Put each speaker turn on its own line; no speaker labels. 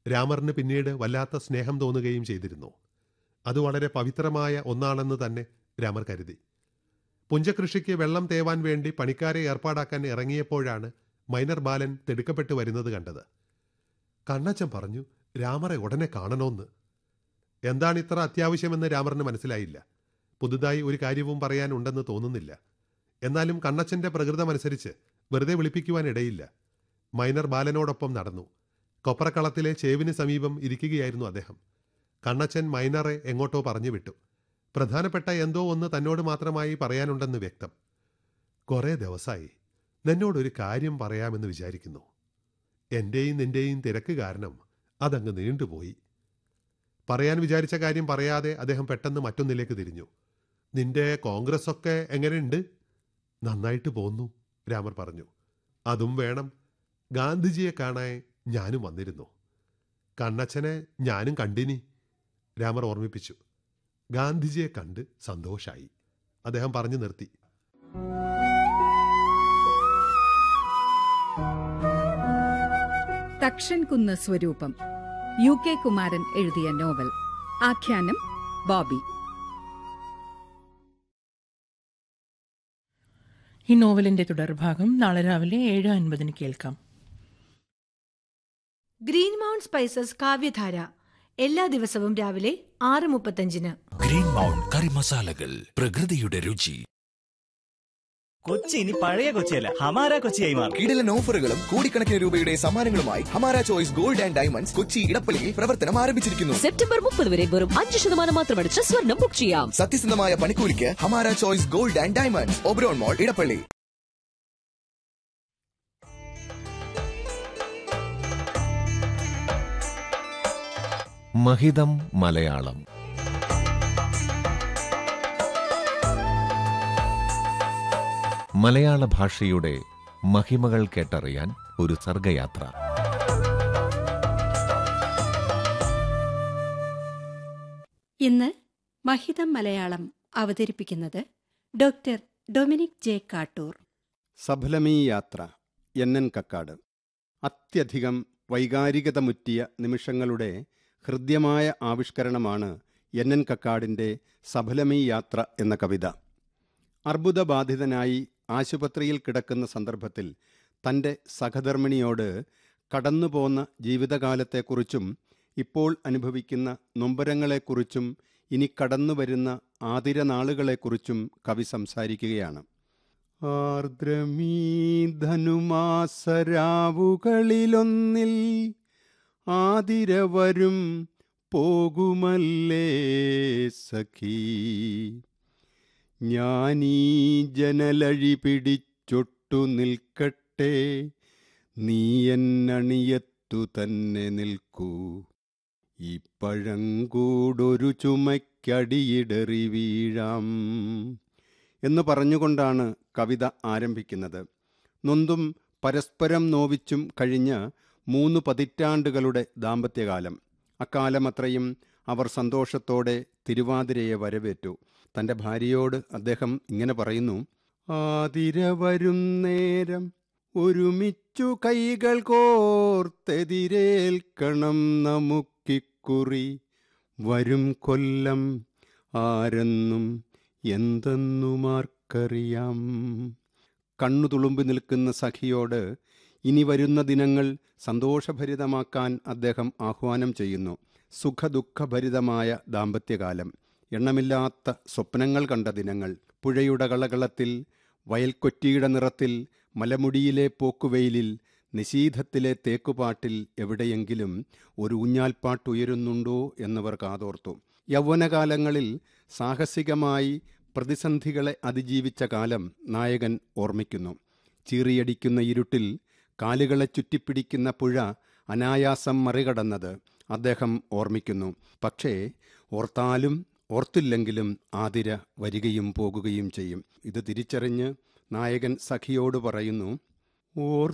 രാമറിന് പിന്നീട് വല്ലാത്ത സ്നേഹം തോന്നുകയും ചെയ്തിരുന്നു അത് വളരെ പവിത്രമായ ഒന്നാണെന്ന് തന്നെ രാമർ കരുതി പുഞ്ചകൃഷിക്ക് വെള്ളം തേവാൻ വേണ്ടി പണിക്കാരെ ഏർപ്പാടാക്കാൻ ഇറങ്ങിയപ്പോഴാണ് മൈനർ ബാലൻ തിടുക്കപ്പെട്ട് വരുന്നത് കണ്ടത് കണ്ണച്ചൻ പറഞ്ഞു രാമറെ ഉടനെ കാണണമെന്ന് എന്താണ് ഇത്ര അത്യാവശ്യമെന്ന് രാമറിന് മനസ്സിലായില്ല പുതുതായി ഒരു കാര്യവും പറയാനുണ്ടെന്ന് തോന്നുന്നില്ല എന്നാലും കണ്ണച്ചന്റെ പ്രകൃതമനുസരിച്ച് വെറുതെ വിളിപ്പിക്കുവാൻ ഇടയില്ല മൈനർ ബാലനോടൊപ്പം നടന്നു കൊപ്രക്കളത്തിലെ ചേവിന് സമീപം ഇരിക്കുകയായിരുന്നു അദ്ദേഹം കണ്ണച്ചൻ മൈനറെ എങ്ങോട്ടോ പറഞ്ഞു വിട്ടു പ്രധാനപ്പെട്ട എന്തോ ഒന്ന് തന്നോട് മാത്രമായി പറയാനുണ്ടെന്ന് വ്യക്തം കുറേ ദിവസമായി നിന്നോടൊരു കാര്യം പറയാമെന്ന് വിചാരിക്കുന്നു എന്റെയും നിന്റെയും തിരക്ക് കാരണം അതങ്ങ് നീണ്ടുപോയി പറയാൻ വിചാരിച്ച കാര്യം പറയാതെ അദ്ദേഹം പെട്ടെന്ന് മറ്റൊന്നിലേക്ക് തിരിഞ്ഞു നിന്റെ കോൺഗ്രസ് ഒക്കെ എങ്ങനെയുണ്ട് നന്നായിട്ട് പോന്നു രാമർ പറഞ്ഞു അതും വേണം ഗാന്ധിജിയെ കാണാൻ ഞാനും വന്നിരുന്നു കണ്ണച്ചനെ ഞാനും കണ്ടിനി രാമർ ഓർമ്മിപ്പിച്ചു ഗാന്ധിജിയെ കണ്ട് സന്തോഷായി അദ്ദേഹം പറഞ്ഞു നിർത്തി
തക്ഷൻ കുന്ന് സ്വരൂപം യു കെ കുമാരൻ എഴുതിയ നോവൽ ആഖ്യാനം ബോബി
ഈ നോവലിന്റെ തുടർഭാഗം നാളെ രാവിലെ ഏഴ് അൻപതിന് കേൾക്കാം
ഗ്രീൻ മൗണ്ട് സ്പൈസസ് കാവ്യധാര എല്ലാ ദിവസവും രാവിലെ ആറ് മുപ്പത്തഞ്ചിന്
ഗ്രീൻ മൗണ്ട് കറി മസാലകൾ പ്രകൃതിയുടെ രുചി
കൊച്ചി ഇനി പഴയ കൊച്ചിയല്ല ഹമാര കൊച്ചിയായി മാറും
കിടിലൻ ഓഫറുകളും കോടിക്കണക്കിന് രൂപയുടെ സമ്മാനങ്ങളുമായി Hamara Choice Gold and Diamonds Kochi ഇടപ്പള്ളിയിൽ പ്രവർത്തനം ആരംഭിച്ചിരിക്കുന്നു
സെപ്റ്റംബർ മുപ്പത് വരെ വെറും അഞ്ച് ശതമാനം മാത്രമടിച്ച് സ്വർണം ബുക്ക് ചെയ്യാം
സത്യസന്ധമായ പണിക്കൂലിക്ക് Hamara Choice Gold and Diamonds Oberon Mall Edappally
Mahitham Malayalam മലയാള ഭാഷയുടെ മഹിമകൾ കേട്ടറിയാൻ ഒരു സർഗയാത്ര
ഇന്ന് മഹിതം മലയാളം അവതരിപ്പിക്കുന്നത് doctor Dominic J Kattoor
Saphalamee Yathra N N Kakkad അത്യധികം വൈകാരികതമുറ്റിയ നിമിഷങ്ങളുടെ ഹൃദ്യമായ ആവിഷ്കരണമാണ് എൻ എൻ കക്കാടിൻ്റെ സഫലമീ യാത്ര എന്ന കവിത അർബുദബാധിതനായി ആശുപത്രിയിൽ കിടക്കുന്ന സന്ദർഭത്തിൽ തൻ്റെ സഹധർമ്മിണിയോട് കടന്നുപോന്ന ജീവിതകാലത്തെക്കുറിച്ചും ഇപ്പോൾ അനുഭവിക്കുന്ന നൊമ്പരങ്ങളെക്കുറിച്ചും ഇനി കടന്നുവരുന്ന ആതിരനാളുകളെക്കുറിച്ചും കവി സംസാരിക്കുകയാണ് ആർദ്രമീ ധനുമാസരാവുകളിലൊന്നിൽ ആതിരവരും പോകുമല്ലേ സഖീ ഞാനീ ജനലഴി പിടിച്ചൊട്ടു നിൽക്കട്ടെ നീ എന്നണിയത്തു തന്നെ നിൽക്കൂ ഈ പഴങ്കൂടൊരു ചുമയ്ക്കടിയിടറി വീഴാം എന്ന് പറഞ്ഞുകൊണ്ടാണ് കവിത ആരംഭിക്കുന്നത് നൊന്തും പരസ്പരം നോവിച്ചും കഴിഞ്ഞ മൂന്ന് പതിറ്റാണ്ടുകളുടെ ദാമ്പത്യകാലം അക്കാലമത്രയും അവർ സന്തോഷത്തോടെ തിരുവാതിരയെ വരവേറ്റു തൻ്റെ ഭാര്യയോട് അദ്ദേഹം ഇങ്ങനെ പറയുന്നു ആതിര വരും നേരം ഒരുമിച്ചു കൈകൾ കോർത്തെതിരേൽക്കണം നമുക്കിക്കുറി വരും കൊല്ലം ആരെന്നും എന്തെന്നുമാർക്കറിയാം കണ്ണു തുളുമ്പി നിൽക്കുന്ന സഖിയോട് ഇനി വരുന്ന ദിനങ്ങൾ സന്തോഷഭരിതമാക്കാൻ അദ്ദേഹം ആഹ്വാനം ചെയ്യുന്നു സുഖദുഃഖഭരിതമായ ദാമ്പത്യകാലം എണ്ണമില്ലാത്ത സ്വപ്നങ്ങൾ കണ്ട ദിനങ്ങൾ പുഴയുടെ കളകളത്തിൽ വയൽക്കൊറ്റിയുടെ നിറത്തിൽ മലമുടിയിലെ പോക്കുവെയിലിൽ നിശീധത്തിലെ തേക്കുപാട്ടിൽ എവിടെയെങ്കിലും ഒരു ഊഞ്ഞാൽപ്പാട്ടുയരുന്നുണ്ടോ എന്നവർ കാതോർത്തു യൗവനകാലങ്ങളിൽ സാഹസികമായി പ്രതിസന്ധികളെ അതിജീവിച്ച കാലം നായകൻ ഓർമ്മിക്കുന്നു ചീറിയടിക്കുന്ന ഇരുട്ടിൽ കാലുകളെ ചുറ്റിപ്പിടിക്കുന്ന പുഴ അനായാസം മറികടന്നത് അദ്ദേഹം ഓർമ്മിക്കുന്നു പക്ഷേ ഓർത്താലും ഓർത്തില്ലെങ്കിലും ആതിര വരികയും പോകുകയും ചെയ്യും ഇത് തിരിച്ചറിഞ്ഞ് നായകൻ സഖിയോട് പറയുന്നു ഓർ